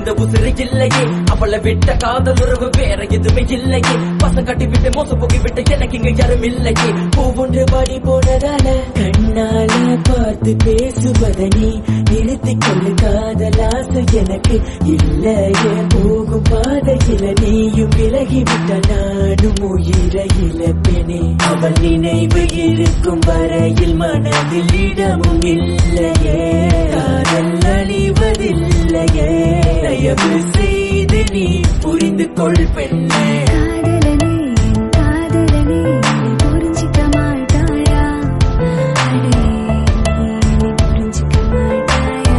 இந்த உசிறு இல்லையே அவளை விட்ட காதல் உறவு வேற எதுவுமே இல்லையே பசங்க கட்டி விட்டு மோசம் போகி விட்டு எனக்கு இங்க யாரும் இல்லையே பூவொன்று பாடி போனதால கண்ணால பார்த்து பேசுவதனி நிறுத்திக் கொள்ளு காதலாசு எனக்கு இல்லையே போகும் பாதையில நீயும் விலகி விட்ட நானும் உயிர இழப்பேனே அவள் நினைவு இருக்கும் வரையில் மனதில் இடமும் இல்லையே காதல் அழிவதில்லையே தயவு செய்து நீ புரிந்து கொள் பெண்ணே காதலனே காதலனே புரிஞ்சிக்க மாட்டாயா அடே புரிஞ்சிக்க மாட்டாயா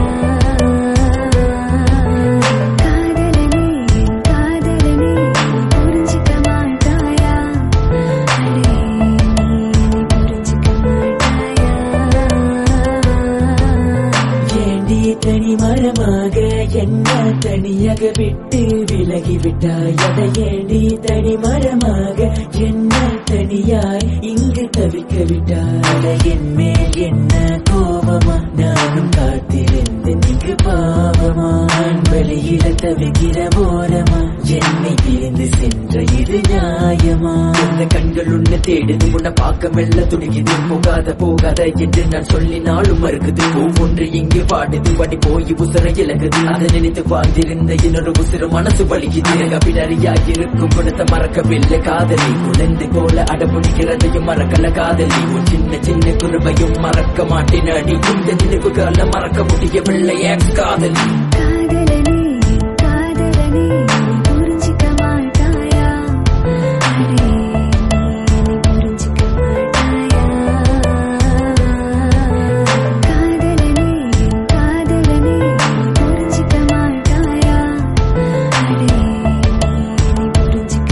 காதலனே காதலனே புரிஞ்சிக்க மாட்டாயா அடே புரிஞ்சிக்க மாட்டாயா ஏண்டி தனி மரமாக என்ன தனியாக விட்டு விலகி விட்டாய் அதை ஏண்டி தனி மரமாக என்ன தனியாய் இங்கு தவிக்க விட்டாய் அட என் மேல் என்ன கோபமா நானும் காத்திருந்து நீங்க பாவமா நான் வெளியில தவிக்கிற போரமா என்னை பிரிந்து சென்ற இது நியாயமா இந்த கண்கள் உன்னை தேடுது உன்னை பார்க்க மெல்ல துடிக்குது போகாத போகாத என்று நான் சொல்லினாலும் மறுக்குது ஒவ்வொன்று இங்கு பாடுது வடி போய் உசுர இலகுது அதை நினைத்து வாழ்ந்திருந்த இன்னொரு உசுறு மனசு வலிக்குது எனக்கு பின்னறியா இருக்கும் குணத்தை மறக்கவில்லை காதலி குழந்தை போல அடப்பிடிக்கிறதையும் மறக்கல காதலி உன் சின்ன சின்ன குருமையும் மறக்க மாட்டேன் அடி இந்த நினைவுகளை மறக்க முடியவில்லை என் காதலி காதலனே காதலனே புரிஞ்சிக்க மாட்டாயா அடே புரிஞ்சிக்க மாட்டாயா காதலனே காதலனே புரிஞ்சிக்க மாட்டாயா அடே புரிஞ்சிக்க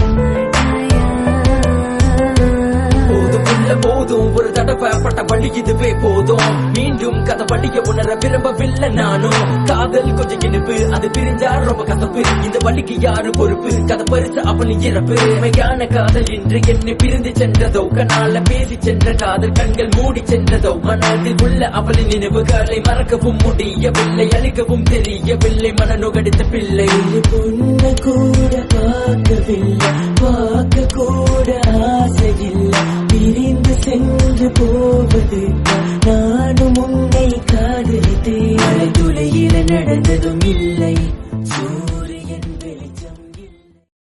மாட்டாயா போதும் இல்ல போதும் ஒரு தடவை பட்ட வழி இதுவே போதும் மீண்டும் கதை வழிய உணர விரும்பவில்லை நானும் காதல் கொஞ்சம் இனிப்பு அது பிரிஞ்சா ரொம்ப கசப்பு இந்த வழிக்கு யாரு பொறுப்பு கதை பரிசு அவன் இறப்பு மெய்யான காதல் இன்று என்னை பிரிந்து சென்றதோ கனால பேசி சென்ற காதல் கண்கள் மூடி சென்றதோ மனதில் உள்ள அவளின் நினைவுகளை மறக்கவும் முடியவில்லை அழிக்கவும் தெரியவில்லை மனநுகடித்த பிள்ளை பொண்ணு கூட பார்க்கவில்லை பார்க்க கூட ஆசையில்லை பிரிந்து சென்று போவது நானும் உன்னை காதலித்தேன் மழை துளையில நடந்ததும் இல்லை